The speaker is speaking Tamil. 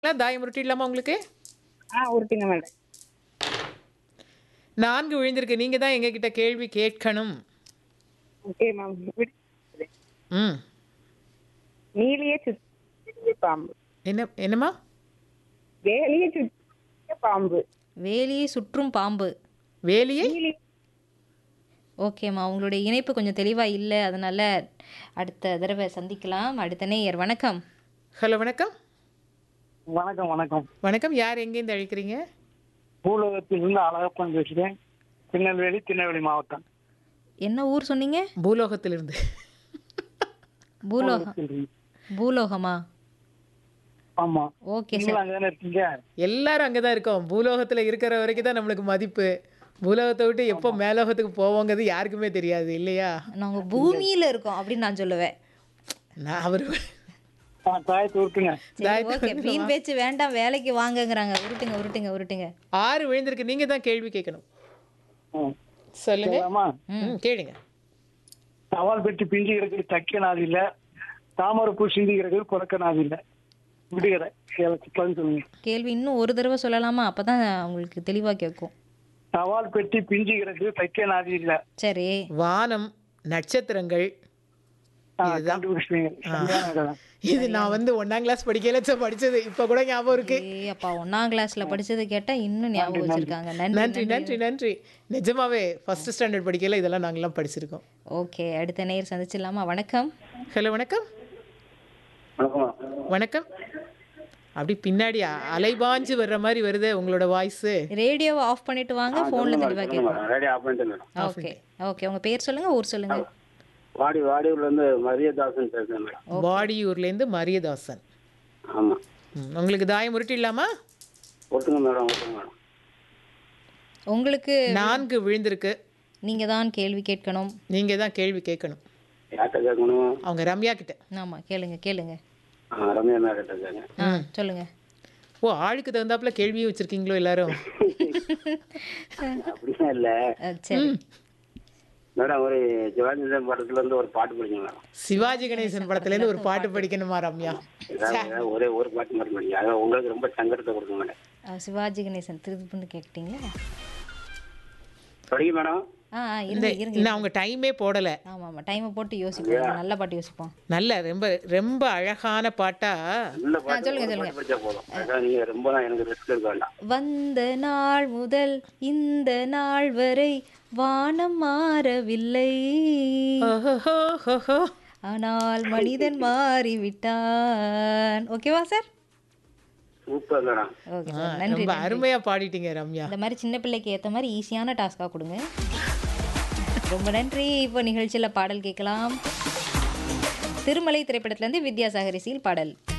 தாயம் உருட்டிடலாமா உங்களுக்கு ஆ உருட்டுங்க மேடம் நான்கு விழுந்திருக்கு நீங்க தான் எங்ககிட்ட கேள்வி கேட்கணும் ஓகே மேம் ம் நீலியே சுற்றி பாம்பு என்ன என்னம்மா வேலியே சுற்றி பாம்பு வேலியை சுற்றும் பாம்பு வேலியை நீலி ஓகேம்மா உங்களுடைய இணைப்பு கொஞ்சம் தெளிவாக இல்லை அதனால் அடுத்த தடவை சந்திக்கலாம் அடுத்த நேயர் வணக்கம் ஹலோ வணக்கம் வணக்கம் வணக்கம் வணக்கம் யார் எங்கேருந்து அழைக்கிறீங்க பூலோகத்திலிருந்து அழகப்பன் பேசுகிறேன் திருநெல்வேலி திருநெல்வேலி மாவட்டம் என்ன ஊர் சொன்னீங்க பூலோகத்திலிருந்து பூலோகம் பூலோகமா ஆமா ஓகே சார் நீங்களும் அங்கதானே இருக்கீங்க எல்லாரும் அங்கே தான் இருக்கோம் பூலோகத்தில் இருக்கிற வரைக்கும் தான் நம்மளுக்கு மதிப்பு பூலோகத்தை விட்டு எப்போ மேலோகத்துக்கு போவோங்கிறது யாருக்குமே தெரியாது இல்லையா நாங்கள் பூமியில் இருக்கோம் அப்படின்னு நான் சொல்லுவேன் நான் அவர் ஆ, தாயத்தை உருட்டுங்க சரி ஓகே வீண் பேச்சு வேண்டாம் வேலைக்கு வாங்கங்கிறாங்க உருட்டுங்க உருட்டுங்க உருட்டுங்க ஆறு விழுந்திருக்கு நீங்க தான் கேள்வி கேட்கணும் ம். சொல்லுங்க கேட்கலாமா? ம் கேளுங்க தவால் பெட்டி பிஞ்சு கிடக்குது தைக்க நாது இல்ல தாமரை பூ சிந்தி கிடக்குது குறைக்க நாது இல்ல விடுகிற பதில் சொல்லுங்க கேள்வி இன்னும் ஒரு தடவை சொல்லலாமா அப்போ தான் உங்களுக்கு தெளிவாக கேட்கும் தவால் பெட்டி பிஞ்சு கிடக்குது தைக்க நாது இல்ல சரி வானம் நட்சத்திரங்கள் ஆ, கண்டுபிடிச்சிட்டீங்க சரியான விடை. இது நான் வந்து ஒன்னாம் கிளாஸ் படிக்கையில ச- படிச்சது இப்ப கூட ஞாபகம் இருக்கு ஏய் அப்பா ஒன்னாம் கிளாஸ்ல படிச்சதை கேட்டா இன்னும் ஞாபகம் வச்சிருக்காங்க நன்றி நன்றி நன்றி நன்றி நிஜமாவே ஃபர்ஸ்ட் ஸ்டாண்டர்ட் படிக்கையில இதெல்லாம் நாங்கெல்லாம் படிச்சிருக்கோம் ஓகே அடுத்த நேயர் சந்திச்சிடலாமா வணக்கம் ஹலோ வணக்கம் வணக்கம் அப்படி பின்னாடி அ- அலைபாஞ்சு வர்ற மாதிரி வருதே உங்களோட வாய்ஸ் ரேடியோவை ஆஃப் பண்ணிட்டு வாங்க ஃபோன்ல தெளிவா கேட்கும் ரெடி ஆஃப் பண்ணிட்டு மேடம் ஓகே ஓகே உங்க பேர் சொல்லுங்க ஊர் சொல்லுங்க வாடி வாடியூர்ல இருந்து மரியதாசன் பேசுறேன் மேடம் பாடியூர்ல இருந்து மரியதாசன் ஆமா ம், உங்களுக்கு தாயம் உருட்டிடலாமா ஒட்டுங்க மேடம் ஒட்டுங்க மேடம் உங்களுக்கு நான்கு விழுந்திருக்கு நீங்க தான் கேள்வி கேட்கணும் நீங்க தான் கேள்வி கேட்கணும் யார்கிட்ட கேட்கணும் அவங்க ரம்யா கிட்ட ஆமா கேளுங்க கேளுங்க ஆ, ரம்யா மேடம் கிட்ட கேட்க ஆ சொல்லுங்க ஓ ஆளுக்கு தகுந்தாப்புல கேள்வியும் வச்சிருக்கீங்களோ எல்லாரும் அப்படிலாம் இல்ல அஹ், சரி மேடம் ஒரு சிவாஜி படத்துல இருந்து ஒரு பாட்டு படிங்க மேடம் சிவாஜி கணேசன் படத்துல இருந்து ஒரு பாட்டு படிக்கணுமா ரம்யா ஏதாவது ஒரே ஒரு பாட்டு மட்டும் படிங்க அதான் உங்களுக்கு ரொம்ப சங்கடத்தை கொடுக்கும் மேடம் அஹ், சிவாஜி கணேசன் திருப்பி கேட்டீங்களா படிங்க மேடம் ஆ ஆ, இந்த இருங்க இருங்க இன்னும் அவங்க டைமே போடல ஆமா ஆமா டைமை போட்டு யோசிப்போம் நல்ல பாட்டு யோசிப்போம் நல்ல ரொம்ப ரொம்ப அழகான பாட்டா நல்ல பாட்டு சொல்லுங்க, ஒரு சொல்லுங்க. பாட்டு படிச்சா போதும் அதான் நீங்க ரொம்ப எனக்கு ரிஸ்க் எடுக்க வேண்டாம் வந்த நாள் முதல் இந்த நாள் வரை வானம் மாறவில்லை ஓஹோஹோஹோ. ஆனால் மனிதன் மாறிவிட்டான் ஓகேவா சார் சூப்பர் மேடம் ஓகே ஆ, சார் நன்றி ரொம்ப அருமையா பாடிட்டீங்க ரம்யா இந்த மாதிரி சின்ன பிள்ளைக்கு ஏற்ற மாதிரி ஈஸியான டாஸ்காக கொடுங்க ரொம்ப நன்றி இப்போ நிகழ்ச்சியில் பாடல் கேட்கலாம் திருமலை திரைப்படத்துலேருந்து வித்யாசாகரிசியில் பாடல்